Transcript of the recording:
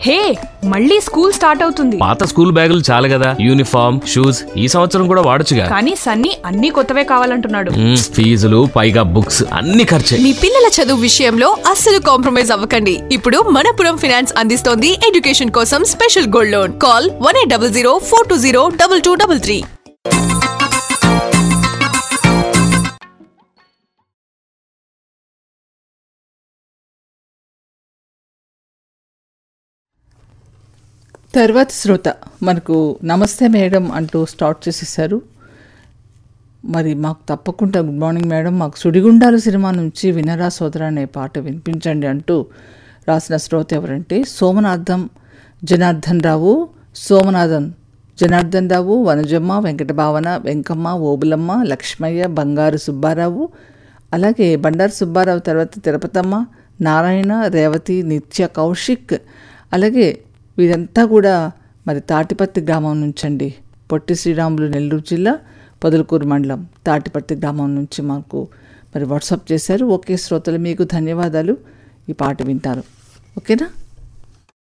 హే మళ్ళీ school start అవుతుంది పాత స్కూల్ బ్యాగులు చాలు కదా యూనిఫామ్ షూస్ ఈ సంవత్సరం కూడా వాడొచ్చుగా కానీ సన్నీ అన్ని కొత్తవే కావాలంటున్నాడు మ్మ్, ఫీజులు పైగా బుక్స్ అన్ని ఖర్చే మీ పిల్లల చదువు విషయంలో అస్సలు కాంప్రమైజ్ అవ్వకండి ఇప్పుడు మనపురం ఫైనాన్స్ అందిస్తోంది ఎడ్యుకేషన్ కోసం special gold loan call one eight double zero four two zero double two double three తర్వాత శ్రోత మనకు నమస్తే మేడం అంటూ స్టార్ట్ చేసేసారు మరి మాకు తప్పకుండా గుడ్ మార్నింగ్ మేడం మాకు సుడిగుండాలు సినిమా నుంచి వినరా సోదరా అనే పాట వినిపించండి అంటూ రాసిన శ్రోత ఎవరంటే సోమనాథం జనార్దన్ రావు సోమనాథన్ జనార్దన్ రావు వనజమ్మ వెంకటభావన వెంకమ్మ ఓబులమ్మ లక్ష్మయ్య బంగారు సుబ్బారావు అలాగే బండారు సుబ్బారావు తర్వాత తిరుపతమ్మ నారాయణ రేవతి నిత్య కౌశిక్ అలాగే వీరంతా కూడా మరి తాటిపత్తి గ్రామం నుంచండి పొట్టి శ్రీరాములు నెల్లూరు జిల్లా పొదలకూరు మండలం తాటిపత్తి గ్రామం నుంచి మాకు మరి వాట్సాప్ చేశారు ఓకే శ్రోతలు మీకు ధన్యవాదాలు ఈ పాట వింటారు ఓకేనా